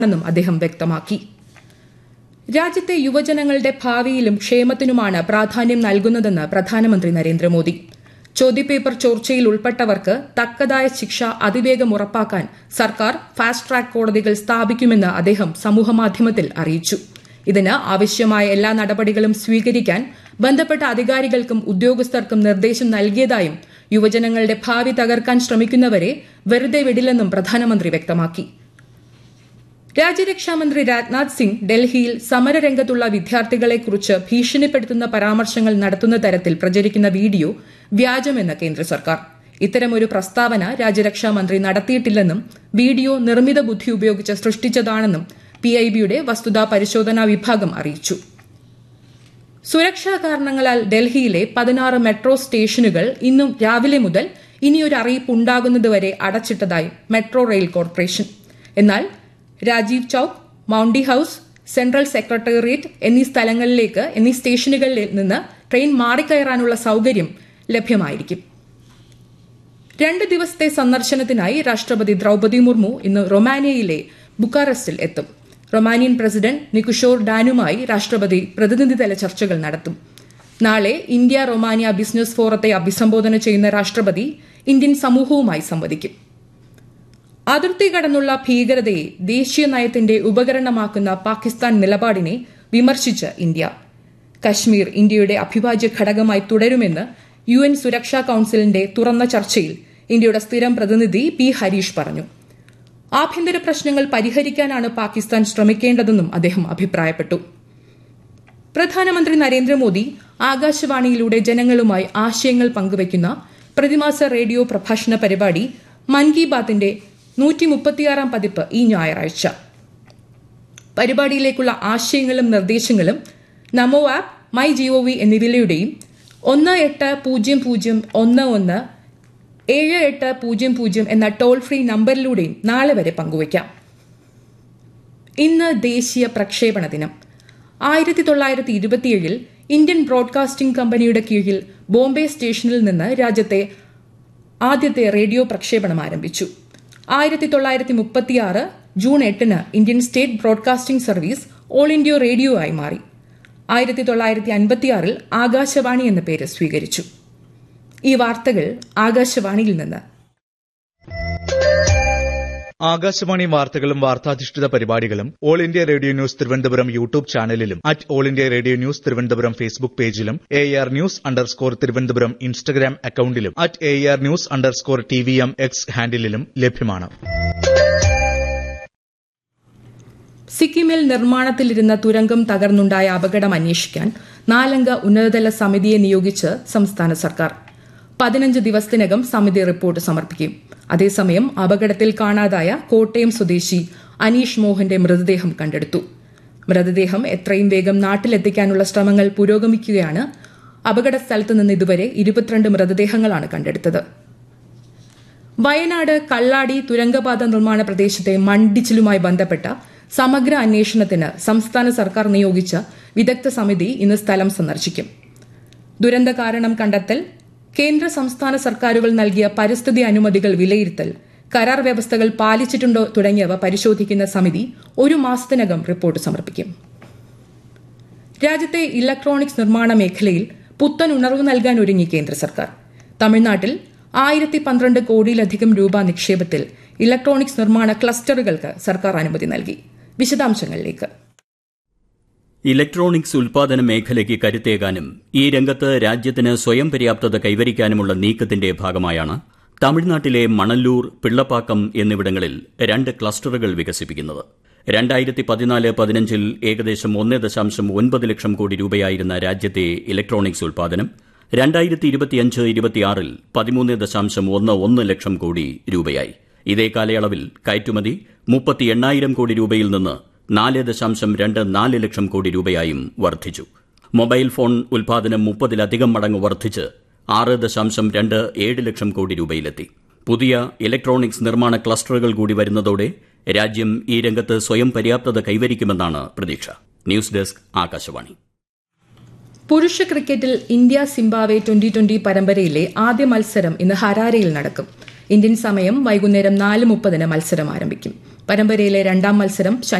െന്നും അദ്ദേഹം വ്യക്തമാക്കി രാജ്യത്തെ യുവജനങ്ങളുടെ ഭാവിയിലും ക്ഷേമത്തിനുമാണ് പ്രാധാന്യം നൽകുന്നതെന്ന് പ്രധാനമന്ത്രി നരേന്ദ്രമോദി ചോദ്യപേപ്പർ ചോർച്ചയിൽ ഉൾപ്പെട്ടവർക്ക് തക്കതായ ശിക്ഷ അതിവേഗം ഉറപ്പാക്കാൻ സർക്കാർ ഫാസ്റ്റ് ട്രാക്ക് കോടതികൾ സ്ഥാപിക്കുമെന്ന് അദ്ദേഹം സമൂഹമാധ്യമത്തിൽ അറിയിച്ചു ഇതിന് ആവശ്യമായ എല്ലാ നടപടികളും സ്വീകരിക്കാൻ ബന്ധപ്പെട്ട അധികാരികൾക്കും ഉദ്യോഗസ്ഥർക്കും നിർദ്ദേശം നൽകിയതായും യുവജനങ്ങളുടെ ഭാവി തകർക്കാൻ ശ്രമിക്കുന്നവരെ വെറുതെ വിടില്ലെന്നും പ്രധാനമന്ത്രി വ്യക്തമാക്കി രാജ്യരക്ഷാമന്ത്രി രാജ്നാഥ് സിംഗ് ഡൽഹിയിൽ സമരരംഗത്തുള്ള വിദ്യാർത്ഥികളെക്കുറിച്ച് ഭീഷണിപ്പെടുത്തുന്ന പരാമർശങ്ങൾ നടത്തുന്ന തരത്തിൽ പ്രചരിക്കുന്ന വീഡിയോ വ്യാജമെന്ന് കേന്ദ്ര സർക്കാർ ഇത്തരമൊരു പ്രസ്താവന രാജ്യരക്ഷാമന്ത്രി നടത്തിയിട്ടില്ലെന്നും വീഡിയോ നിർമ്മിത ബുദ്ധി ഉപയോഗിച്ച് സൃഷ്ടിച്ചതാണെന്നും പിഐബിയുടെ വസ്തുതാ പരിശോധനാ വിഭാഗം അറിയിച്ചു സുരക്ഷാ കാരണങ്ങളാൽ ഡൽഹിയിലെ പതിനാറ് മെട്രോ സ്റ്റേഷനുകൾ ഇന്നും രാവിലെ മുതൽ ഇനിയൊരു അറിയിപ്പ് ഉണ്ടാകുന്നതുവരെ അടച്ചിട്ടതായി മെട്രോ റെയിൽ കോർപ്പറേഷൻ എന്നാൽ Rajiv Chowk Mandi House Central Secretariat എന്നീ സ്ഥലങ്ങളിലേക്ക് എന്നീ സ്റ്റേഷനുകളിൽ നിന്ന് ട്രെയിൻ മാറിക്കയറാനുള്ള സൌകര്യം ലഭ്യമായിരിക്കും രണ്ട് ദിവസത്തെ സന്ദർശനത്തിനായി രാഷ്ട്രപതി ദ്രൌപതി മുർമു ഇന്ന് റൊമാനിയയിലെ ബുക്കാറസ്റ്റിൽ എത്തും റൊമാനിയൻ പ്രസിഡന്റ് നിക്കുഷോർ ഡാനുമായി രാഷ്ട്രപതി പ്രതിനിധിതല ചർച്ചകൾ നടത്തും നാളെ ഇന്ത്യ റൊമാനിയ ബിസിനസ് ഫോറത്തെ അഭിസംബോധന ചെയ്യുന്ന രാഷ്ട്രപതി ഇന്ത്യൻ സമൂഹവുമായി സംവദിക്കും അതിർത്തി കടന്നുള്ള ഭീകരതയെ ദേശീയ നയത്തിന്റെ ഉപകരണമാക്കുന്ന പാകിസ്ഥാൻ നിലപാടിനെ വിമർശിച്ച് ഇന്ത്യ കശ്മീർ ഇന്ത്യയുടെ അഭിവാജ്യ ഘടകമായി തുടരുമെന്ന് യു എൻ സുരക്ഷാ കൌൺസിലിന്റെ തുറന്ന ചർച്ചയിൽ ഇന്ത്യയുടെ സ്ഥിരം പ്രതിനിധി പി ഹരീഷ് പറഞ്ഞു ആഭ്യന്തര പ്രശ്നങ്ങൾ പരിഹരിക്കാനാണ് പാകിസ്ഥാൻ ശ്രമിക്കേണ്ടതെന്നും അദ്ദേഹം അഭിപ്രായപ്പെട്ടു പ്രധാനമന്ത്രി നരേന്ദ്രമോദി ആകാശവാണിയിലൂടെ ജനങ്ങളുമായി ആശയങ്ങൾ പങ്കുവയ്ക്കുന്ന പ്രതിമാസ റേഡിയോ പ്രഭാഷണ പരിപാടി മൻ കി ബാത്തിന്റെ നൂറ്റി മുപ്പത്തിയാറാം പതിപ്പ് ഈ ഞായറാഴ്ച പരിപാടിയിലേക്കുള്ള ആശയങ്ങളും നിർദ്ദേശങ്ങളും നമോ ആപ്പ് മൈ ജിഒവി എന്നിവയിലൂടെയും ഒന്ന് എട്ട് പൂജ്യം പൂജ്യം ഒന്ന് ഒന്ന് ഏഴ് എട്ട് പൂജ്യം പൂജ്യം എന്ന ടോൾ ഫ്രീ നമ്പറിലൂടെയും നാളെ വരെ പങ്കുവയ്ക്കാം ഇന്ന് ദേശീയ പ്രക്ഷേപണ ദിനം ആയിരത്തി തൊള്ളായിരത്തി ഇരുപത്തിയേഴിൽ ഇന്ത്യൻ ബ്രോഡ്കാസ്റ്റിംഗ് കമ്പനിയുടെ കീഴിൽ ബോംബെ സ്റ്റേഷനിൽ നിന്ന് രാജ്യത്തെ ആദ്യത്തെ റേഡിയോ പ്രക്ഷേപണം ആരംഭിച്ചു ആയിരത്തി തൊള്ളായിരത്തി മുപ്പത്തിയാറ് ജൂൺ എട്ടിന് Indian State Broadcasting Service All India Radio ആയി മാറി ആയിരത്തി തൊള്ളായിരത്തി അൻപത്തിയാറിൽ ആകാശവാണി എന്ന പേര് സ്വീകരിച്ചു ഈ വാർത്തകൾ ആകാശവാണിയിൽ നിന്ന് ആകാശവാണി വാർത്തകളും വാർത്താധിഷ്ഠിത പരിപാടികളും All India Radio News Thiruvananthapuram YouTube ചാനലിലും at All India Radio News Thiruvananthapuram Facebook പേജിലും A R news underscore Thiruvananthapuram Instagram അക്കൌണ്ടിലും at A R news underscore T V M X ഹാൻഡിലും ലഭ്യമാണ് സിക്കിമിൽ നിർമ്മാണത്തിലിരുന്ന തുരങ്കം തകർന്നുണ്ടായ അപകടം അന്വേഷിക്കാൻ നാലംഗ ഉന്നതതല സമിതിയെ നിയോഗിച്ച് സംസ്ഥാന സർക്കാർ പതിനഞ്ച് ദിവസത്തിനകം സമിതി റിപ്പോർട്ട് സമർപ്പിക്കും അതേസമയം അപകടത്തിൽ കാണാതായ കോട്ടയം സ്വദേശി അനീഷ് മോഹന്റെ മൃതദേഹം കണ്ടെടുത്തു മൃതദേഹം എത്രയും വേഗം നാട്ടിലെത്തിക്കാനുള്ള ശ്രമങ്ങൾ പുരോഗമിക്കുകയാണ് അപകട സ്ഥലത്ത് നിന്ന് ഇതുവരെ ഇരുപത്തിരണ്ട് മൃതദേഹങ്ങളാണ് കണ്ടെടുത്തത് വയനാട് കള്ളാടി തുരങ്കപാത നിർമ്മാണ പ്രദേശത്തെ മണ്ഡിച്ചിലുമായി ബന്ധപ്പെട്ട സമഗ്ര അന്വേഷണത്തിന് സംസ്ഥാന സർക്കാർ നിയോഗിച്ച വിദഗ്ധ സമിതി ഇന്ന് സ്ഥലം സന്ദർശിക്കും ദുരന്ത കാരണം കണ്ടെത്തൽ കേന്ദ്ര സംസ്ഥാന സർക്കാരുകൾ നൽകിയ പരിസ്ഥിതി അനുമതികൾ വിലയിരുത്തൽ കരാർ വ്യവസ്ഥകൾ പാലിച്ചിട്ടുണ്ടോ തുടങ്ങിയവ പരിശോധിക്കുന്ന സമിതി ഒരു മാസത്തിനകം റിപ്പോർട്ട് സമർപ്പിക്കും രാജ്യത്തെ ഇലക്ട്രോണിക്സ് നിർമ്മാണ മേഖലയിൽ പുത്തൻ ഉണർവ് നൽകാൻ ഒരുങ്ങി കേന്ദ്ര സർക്കാർ തമിഴ്നാട്ടിൽ ആയിരത്തി പന്ത്രണ്ട് കോടിയിലധികം രൂപ നിക്ഷേപത്തിൽ ഇലക്ട്രോണിക്സ് നിർമ്മാണ ക്ലസ്റ്ററുകൾക്ക് സർക്കാർ അനുമതി നൽകി വിശദാംശങ്ങളിലേക്ക് ഇലക്ട്രോണിക്സ് ഉൽപാദന മേഖലയ്ക്ക് കരുത്തേകാനും ഈ രംഗത്ത് രാജ്യത്തിന് സ്വയം പര്യാപ്തത കൈവരിക്കാനുമുള്ള നീക്കത്തിന്റെ ഭാഗമായാണ് തമിഴ്നാട്ടിലെ മണല്ലൂർ പിള്ളപ്പാക്കം എന്നിവിടങ്ങളിൽ രണ്ട് ക്ലസ്റ്ററുകൾ വികസിപ്പിക്കുന്നത് രണ്ടായിരത്തി പതിനാല് പതിനഞ്ചിൽ ഏകദേശം ഒന്ന് ദശാംശം ഒൻപത് ലക്ഷം കോടി രൂപയായിരുന്ന രാജ്യത്തെ ഇലക്ട്രോണിക്സ് ഉൽപാദനം രണ്ടായിരത്തി ഇരുപത്തിയഞ്ച് ഇരുപത്തിയാറിൽ പതിമൂന്ന് ദശാംശം ഒന്ന് ഒന്ന് ലക്ഷം കോടി രൂപയായി ഇതേ കാലയളവിൽ കയറ്റുമതി മുപ്പത്തി എണ്ണായിരം കോടി രൂപയിൽ നിന്ന് നാല് ദശാംശം രണ്ട് നാല് ലക്ഷം കോടി രൂപയായും വർദ്ധിച്ചു മൊബൈൽ ഫോൺ ഉൽപാദനം മുപ്പതിലധികം മടങ്ങ് വർദ്ധിച്ച് ആറ് ദശാംശം രണ്ട് ഏഴ് ലക്ഷം കോടി രൂപയിലെത്തി പുതിയ ഇലക്ട്രോണിക്സ് നിർമ്മാണ ക്ലസ്റ്ററുകൾ കൂടി വരുന്നതോടെ രാജ്യം ഈ രംഗത്ത് സ്വയം പര്യാപ്തത കൈവരിക്കുമെന്നാണ് പ്രതീക്ഷ ന്യൂസ് ഡെസ്ക് ആകാശവാണി പുരുഷ ക്രിക്കറ്റിൽ ഇന്ത്യ സിംബാവെ ട്വന്റി ട്വന്റി പരമ്പരയിലെ ആദ്യ മത്സരം ഇന്ന് ഹരാരയിൽ നടക്കും ഇന്ത്യൻ സമയം വൈകുന്നേരം നാല് മുപ്പതിന് മത്സരം ആരംഭിക്കും പരമ്പരയിലെ രണ്ടാം മത്സരം